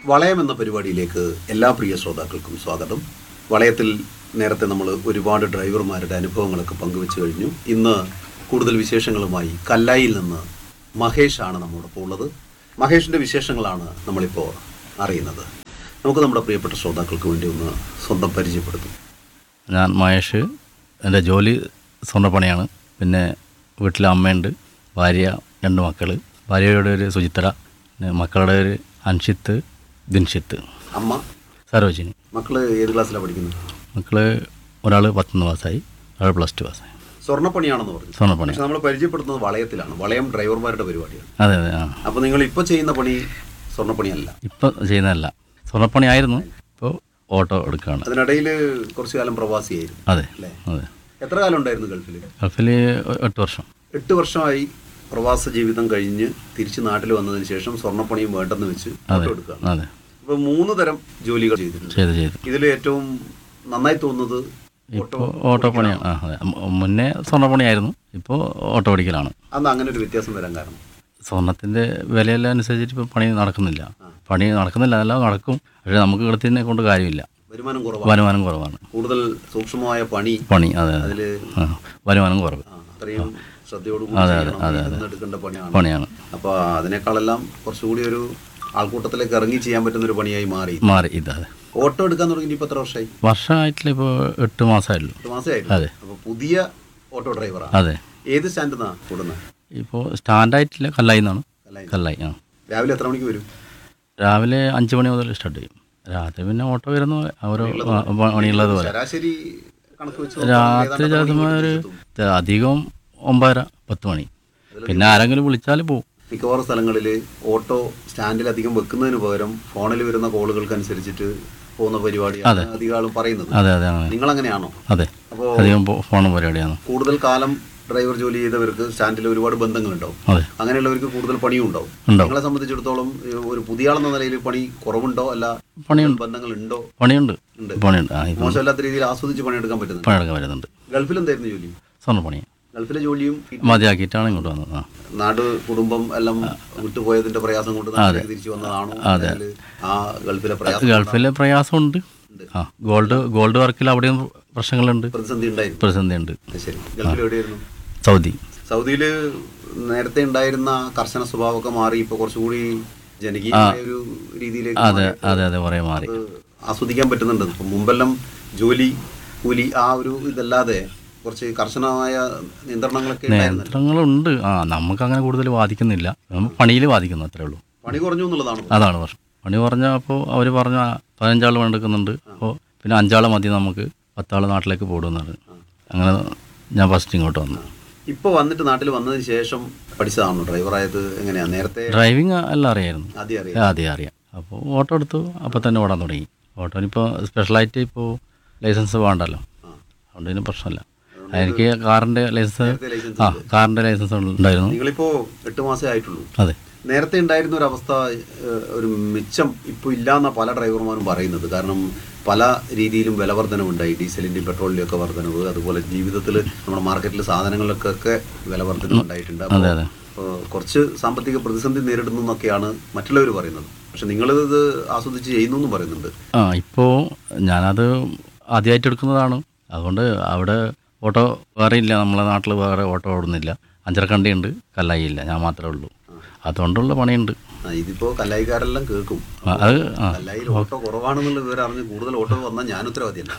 വളയം എന്ന പരിപാടിയിലേക്ക് എല്ലാ പ്രിയ ശ്രോതാക്കൾക്കും സ്വാഗതം വളയത്തിൽ നേരത്തെ നമ്മൾ ഒരുപാട് ഡ്രൈവർമാരുടെ അനുഭവങ്ങളൊക്കെ പങ്കുവെച്ചു കഴിഞ്ഞു ഇന്ന് കൂടുതൽ വിശേഷങ്ങളുമായി കല്ലായിൽ നിന്ന് മഹേഷാണ് നമ്മോടൊപ്പം ഉള്ളത് മഹേഷിൻ്റെ വിശേഷങ്ങളാണ് നമ്മളിപ്പോൾ അറിയുന്നത് നമുക്ക് നമ്മുടെ പ്രിയപ്പെട്ട ശ്രോതാക്കൾക്ക് വേണ്ടി ഒന്ന് സ്വന്തം പരിചയപ്പെടുത്തും ഞാൻ മഹേഷ് എൻ്റെ ജോലി സ്വർണ്ണപ്പണിയാണ് പിന്നെ വീട്ടിൽ അമ്മയുണ്ട് ഭാര്യ രണ്ട് മക്കൾ ഭാര്യയുടെ ഒരു സുചിത്ര പിന്നെ മക്കളുടെ ഒരു അൻഷിത്ത് ദിൻഷിത്ത് അമ്മ സരോജിനി മക്കള് ഏത് ക്ലാസ്സിലാണ് പഠിക്കുന്നത് മക്കൾ ഒരാൾ പത്തൊന്ന് പാസ്സായി ഒരാൾ പ്ലസ് ടു പാസ്സായി സ്വർണ്ണപ്പണിയാണെന്ന് പറഞ്ഞു സ്വർണ്ണപ്പണി പക്ഷെ നമ്മൾ പരിചയപ്പെടുത്തുന്നത് വളയത്തിലാണ് വളയം ഡ്രൈവർമാരുടെ പരിപാടിയാണ് അതെ അതെ ആ അപ്പോൾ നിങ്ങൾ ഇപ്പോൾ ചെയ്യുന്ന പണി സ്വർണ്ണപ്പണിയല്ല ഇപ്പം ചെയ്യുന്നതല്ല സ്വർണ്ണപ്പണി ആയിരുന്നു ഇപ്പോൾ ഓട്ടോ എടുക്കുകയാണ് അതിനിടയിൽ കുറച്ചു കാലം പ്രവാസിയായിരുന്നു അതെ അല്ലേ അതെ എത്ര കാലം ഉണ്ടായിരുന്നു ഗൾഫിൽ ഗൾഫിൽ എട്ട് വർഷം എട്ട് വർഷമായി പ്രവാസ ജീവിതം കഴിഞ്ഞ് തിരിച്ച് നാട്ടിൽ വന്നതിന് ശേഷം സ്വർണ്ണപ്പണിയും വേണ്ടെന്ന് വെച്ച് അതെ ഫോട്ടോ എടുക്കുക അതെ ഇപ്പൊ മൂന്ന് തരം ജോലികൾ ചെയ്തിട്ടുണ്ട് ചെയ്ത് ചെയ്ത് ഇതിൽ ഏറ്റവും നന്നായി തോന്നുന്നത് ഇപ്പോൾ ഓട്ടോ പണിയാണ് ആ അതെ മു- മുന്നേ സ്വർണ്ണപ്പണിയായിരുന്നു ഇപ്പോൾ ഓട്ടോ ഓടിക്കലാണ് അന്ന് അങ്ങനെ ഒരു വ്യത്യാസം വരാൻ കാരണം സ്വർണത്തിൻ്റെ വിലയെല്ലാം അനുസരിച്ചിട്ട് ഇപ്പോൾ പണി നടക്കുന്നില്ല പണി നടക്കുന്നില്ല അല്ല നടക്കും പക്ഷേ നമുക്ക് ഇടത്തിനെ കൊണ്ട് കാര്യമില്ല വരുമാനം കുറവാണ് വരുമാനം കുറവാണ് കൂടുതൽ സൂക്ഷ്മമായ പണി പണി അതെ അതെ അതില് ആ, വരുമാനം കുറവ് ആ, അത്രയും ശ്രദ്ധയോടുകൂടി അതെ, അതെ, ചെയ്യണം, അതെ, ഇരുന്ന് എടുക്കേണ്ട പണിയാണ് പണിയാണ് അപ്പോൾ അതിനേക്കാളെല്ലാം കുറച്ചുകൂടി ഒരു ആൾക്കൂട്ടത്തിലേക്ക് ഇറങ്ങി ചെയ്യാൻ പറ്റുന്ന ഒരു പണിയായി മാറി മാറി ഇത് അതെ ഓട്ടോ എടുക്കാൻ തുടങ്ങി ഇപ്പൊ എത്ര വർഷമായി വർഷമായിട്ടില്ല ഇപ്പോൾ എട്ട് മാസമായുള്ളൂ എട്ട് മാസമായിരുന്നു അതെ. അപ്പൊ പുതിയ ഓട്ടോ ഡ്രൈവറാണ് അതെ ഏത് സ്റ്റാൻഡിൽ നിന്നാ കൂടുന്നത് ഇപ്പോൾ സ്റ്റാൻഡായിട്ടില്ല കല്ലായി നിന്നാണ് കല്ലായി. കല്ലായി ആ രാവിലെ എത്ര മണിക്ക് വരും രാവിലെ അഞ്ച് മണി മുതൽ സ്റ്റാർട്ട് ചെയ്യും രാത്രി പിന്നെ ഓട്ടോ വരുന്ന ഓരോ ആ, പണിയുള്ളത് പോലെ ശരാശരി കണക്ക് വെച്ച് നോക്കുമ്പോൾ രാത്രി ഏതാണ്ട് എത്ര ചിലപ്പോൾ മണിക്ക് ഒരു വീട്ടിലെത്തും? അധികം ഒമ്പതര പത്ത് മണി പിന്നെ ആരെങ്കിലും വിളിച്ചാൽ പോവും മിക്കവാറും സ്ഥലങ്ങളിൽ ഓട്ടോ സ്റ്റാൻഡിൽ അധികം വെക്കുന്നതിന് പകരം ഫോണിൽ വരുന്ന കോളുകൾക്ക് അനുസരിച്ചിട്ട് പോകുന്ന പരിപാടിയാണ് അധികം ആളും പറയുന്നത് അതെ അതെ അങ്ങനെ നിങ്ങൾ അങ്ങനെയാണോ അതെ അപ്പോൾ അധികം പോ- ഫോൺ പരിപാടിയാണ് കൂടുതൽ കാലം ഡ്രൈവർ ജോലി ചെയ്തവർക്ക് സ്റ്റാൻഡിൽ ഒരുപാട് ബന്ധങ്ങളുണ്ടാവും അതെ അങ്ങനെയുള്ളവർക്ക് കൂടുതൽ പണിയും ഉണ്ടാവും ഉണ്ടാവും. നിങ്ങളെ സംബന്ധിച്ചിടത്തോളം ഈ ഒരു പുതിയ ആളെന്ന നിലയിൽ പണി കുറവുണ്ടോ അല്ല പണിയുണ്ട് ബന്ധങ്ങൾ ഉണ്ടോ പണിയുണ്ട് ഉണ്ട്. പണിയുണ്ട് ആ ഇപ്പം മോശമല്ലാത്ത രീതിയിൽ ആസ്വദിച്ച് പണിയെടുക്കാൻ പറ്റുന്നുണ്ട് പണിയെടുക്കാൻ വരുന്നുണ്ട് ഗൾഫിൽ എന്തായിരുന്നു ജോലി സ്വർണ്ണ പണി ഗൾഫിലെ ജോലിയും ഈ മതിയാക്കിയിട്ടാണ് ഇങ്ങോട്ട് വന്നത് ആ നാട് കുടുംബം എല്ലാം വിട്ടുപോയതിന്റെ പ്രയാസം കൊണ്ട് നാട്ടിലേക്ക് തിരിച്ചു വന്നതാണോ അല്ലെങ്കിൽ ആ ഗൾഫിലെ പ്രയാസം ഗൾഫിലെ പ്രയാസമുണ്ട് ആ ഗോൾഡ് ഗോൾഡ് വർക്കിൽ അവിടെയും പ്രശ്നങ്ങളുണ്ട് പ്രതിസന്ധി ഉണ്ടായിരുന്നു പ്രതിസന്ധിയുണ്ട് ശരി ഗൾഫിൽ എവിടെയായിരുന്നു സൗദി സൗദിയിൽ നേരത്തെ ഉണ്ടായിരുന്ന കർശന സ്വഭാവമൊക്കെ മാറി ഇപ്പൊ കുറച്ചുകൂടി ജനകീയമായ ഒരു രീതിയിലേക്ക് അതെ മാറി. അതെ അതെ കുറേ മാറി അത് ആസ്വദിക്കാൻ പറ്റുന്നുണ്ട് ഇപ്പം മുമ്പെല്ലാം ജോലി കൂലി ആ ഒരു ഇതല്ലാതെ കുറച്ച് കർശനമായ നിയന്ത്രണങ്ങളൊക്കെ ഉണ്ടായിരുന്നു നിയന്ത്രണങ്ങളുണ്ട് ആ നമുക്ക് അങ്ങനെ കൂടുതൽ ബാധിക്കുന്നില്ല നമ്മൾ പണിയിൽ ബാധിക്കുന്നു അത്രേ ഉള്ളൂ പണി കുറഞ്ഞു എന്നുള്ളതാണ് അതാണ് പ്രശ്നം പണി പറഞ്ഞാൽ അപ്പോൾ അവർ പറഞ്ഞ പതിനഞ്ചാൾ പണിയെടുക്കുന്നുണ്ട് അപ്പോൾ പിന്നെ അഞ്ചാൾ മതി നമുക്ക് പത്താൾ നാട്ടിലേക്ക് പോടുമെന്നാണ് അങ്ങനെ ഞാൻ ഫസ്റ്റ് ഇങ്ങോട്ട് വന്നു ഇപ്പൊ വന്നിട്ട് നാട്ടിൽ വന്നതിന് ശേഷം പഠിച്ചതാണോ ഡ്രൈവറായത് എങ്ങനെയാ നേരത്തെ ഡ്രൈവിംഗ് എല്ലാം അറിയായിരുന്നു ആദ്യം അറിയാം ആദ്യം അറിയാം അപ്പോൾ ഓട്ടോ എടുത്തു അപ്പോൾ തന്നെ ഓടാൻ തുടങ്ങി ഓട്ടോനിപ്പോൾ സ്പെഷ്യലായിട്ട് ഇപ്പോൾ ലൈസൻസ് വേണ്ടല്ലോ ആ. അതുകൊണ്ട് ഇതിന് പ്രശ്നമില്ല എനിക്ക് കാറിൻ്റെ ലൈസൻസ് നേരത്തെ ലൈസൻസ് ആ കാറിൻ്റെ ലൈസൻസ് ഉണ്ടായിരുന്നു നിങ്ങളിപ്പോ എട്ട് മാസേ ആയിട്ടുള്ളൂ അതെ നേരത്തെ ഉണ്ടായിരുന്ന ഒരു അവസ്ഥ ഏഹ്, ഒരു മിച്ചം ഇപ്പോൾ ഇല്ലാന്ന പല ഡ്രൈവർമാരും പറയുന്നത് കാരണം പല രീതിയിലും വില വർധനവുണ്ടായി ഡീസലിൻ്റെയും പെട്രോളിൻ്റെയും ഒക്കെ വർധനവ് അതുപോലെ ജീവിതത്തിൽ നമ്മുടെ മാർക്കറ്റിൽ സാധനങ്ങൾക്കൊക്കെ വില വർധനവ് ഉണ്ടായിട്ടുണ്ട് അപ്പോൾ അതെ അതെ ഏഹ്, കുറച്ച് സാമ്പത്തിക പ്രതിസന്ധി നേരിടുന്നു എന്നൊക്കെയാണ് മറ്റുള്ളവർ പറയുന്നത് പക്ഷെ നിങ്ങളിത് ആസ്വദിച്ച് ചെയ്യുന്നു എന്നും പറയുന്നുണ്ട് ആ ഇപ്പോൾ ഞാനത് ആദ്യമായിട്ട് എടുക്കുന്നതാണ് അതുകൊണ്ട് അവിടെ ഓട്ടോ വേറെ ഇല്ല നമ്മളെ നാട്ടിൽ വേറെ ഓട്ടോ ഓടുന്നില്ല അഞ്ചരക്കണ്ടിയുണ്ട് കല്ലായി ഇല്ല ഞാൻ മാത്രമേ ഉള്ളൂ അതുകൊണ്ടുള്ള പണിയുണ്ട് ആ, ഇതിപ്പോ കല്ലായിക്കാരെല്ലാം കേൾക്കും ആ, അത് ആ കല്ലായിൽ ഓട്ടോ കുറവാണെന്നുള്ള വിവരം അറിഞ്ഞ് കൂടുതൽ ഓട്ടോ വന്നാൽ ഞാൻ ഉത്തരവാദിയല്ല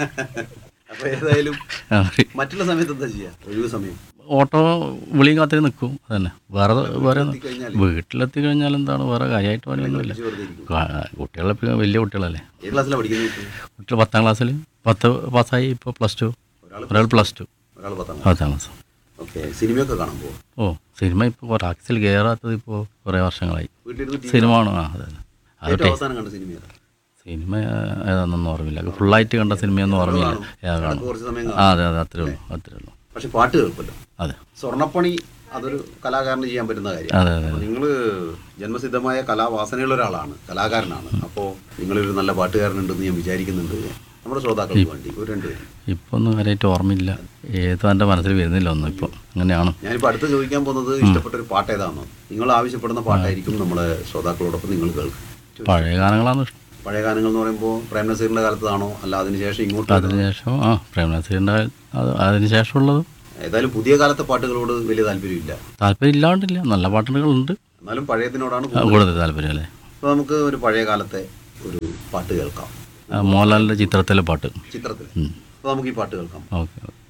അപ്പൊ ഏതായാലും ആ, മറ്റുള്ള സമയത്ത് എന്താ ചെയ്യാ ഒഴിവ് സമയം ഓട്ടോ വിളി കാത്തിരി നിൽക്കും അതന്നെ വേറെ വേറെ എത്തിക്കഴിഞ്ഞാൽ വീട്ടിലെത്തി കഴിഞ്ഞാൽ എന്താണ് വേറെ കാര്യമായിട്ട് പണിയൊന്നുമില്ല വെറുതെ ഇരിക്കും കാ- കുട്ടികളെ വലിയ കുട്ടികളല്ലേ ഏത് ക്ലാസ്സിലാണ് പഠിക്കുന്നത് ഇപ്പൊ? കുട്ടികൾ പത്താം ക്ലാസ്സിൽ പത്ത് പാസ്സായി ഇപ്പോൾ പ്ലസ് ടു ഒരാൾ ഒരാൾ പ്ലസ് ടു ഒരാൾ പത്താം പത്താം ക്ലാസ് ഓക്കെ സിനിമയൊക്കെ കാണാൻ പോകും ഓ സിനിമ ഇപ്പോൾ ടാക്സിൽ കയറാത്തത് ഇപ്പോൾ കുറേ വർഷങ്ങളായി വീട്ടിലിരുന്ന് ടി- സിനിമ ആണോ ആ അതെ അതെ അത് ഏറ്റവും അവസാനം കണ്ട സിനിമ ഏതാ? സിനിമ ഏതാണെന്നൊന്നും ഓർമ്മയില്ല ഫുള്ളായിട്ട് കണ്ട സിനിമയൊന്നും ഓർമ്മയില്ല ഏതാ ഇടയ്ക്ക് കാണും കുറച്ച് സമയം ആ അതെ അതെ അത്രേ ഉള്ളൂ അത്രേ ഉള്ളൂ പക്ഷെ പാട്ട് കേൾക്കുമല്ലോ അതെ സ്വർണ്ണപ്പണി അതൊരു കലാകാരന് ചെയ്യാൻ പറ്റുന്ന കാര്യമാണ് അതെ അതെ നിങ്ങൾ ജന്മസിദ്ധമായ കലാവാസനയുള്ള ഒരാളാണ് കലാകാരനാണ് അപ്പോൾ നിങ്ങളൊരു നല്ല പാട്ടുകാരനുണ്ടെന്ന് ഞാൻ വിചാരിക്കുന്നുണ്ട് നമ്മുടെ ശ്രോതാക്കൾക്ക് വേണ്ടി ഒരു രണ്ടുപേരും ഇപ്പോൾ ഒന്നും കാര്യമായിട്ട് ഓർമ്മയില്ല ഏതോ എൻ്റെ മനസ്സിൽ വരുന്നില്ല ഒന്നും ഇപ്പോൾ അങ്ങനെയാണ് ഞാനിപ്പോൾ അടുത്ത് ചോദിക്കാൻ പോകുന്നത് ഇഷ്ടപ്പെട്ട ഒരു പാട്ട് ഏതാണെന്നോ നിങ്ങൾ ആവശ്യപ്പെടുന്ന പാട്ടായിരിക്കും നമ്മുടെ ശ്രോതാക്കളോടൊപ്പം നിങ്ങൾ കേൾക്കും പഴയ ഗാനങ്ങളാണ് ഇഷ്ടം പഴയ ഗാനങ്ങൾ എന്ന് പറയുമ്പോൾ പ്രേം നസീറിൻ്റെ കാലത്താണോ അല്ല അതിനുശേഷം ഇങ്ങോട്ട് അതിനുശേഷം ആ പ്രേംനസീറിൻ്റെ അത് അതിന് ശേഷമുള്ളതും ഏതായാലും പുതിയ കാലത്തെ പാട്ടുകളോട് വലിയ താല്പര്യമില്ല താല്പര്യം ഇല്ലാണ്ടില്ല നല്ല പാട്ടുകളുണ്ട് എന്നാലും പഴയതിനോടാണ് ആ, കൂടുതൽ താല്പര്യം അല്ലേ അപ്പോൾ നമുക്ക് ഒരു പഴയ കാലത്തെ ഒരു പാട്ട് കേൾക്കാം ആ, മോഹൻലാലിൻ്റെ ചിത്രത്തിലെ പാട്ട് ചിത്രത്തിൽ ഉം. അപ്പോൾ നമുക്ക് ഈ പാട്ട് കേൾക്കാം ഓക്കെ ഓക്കെ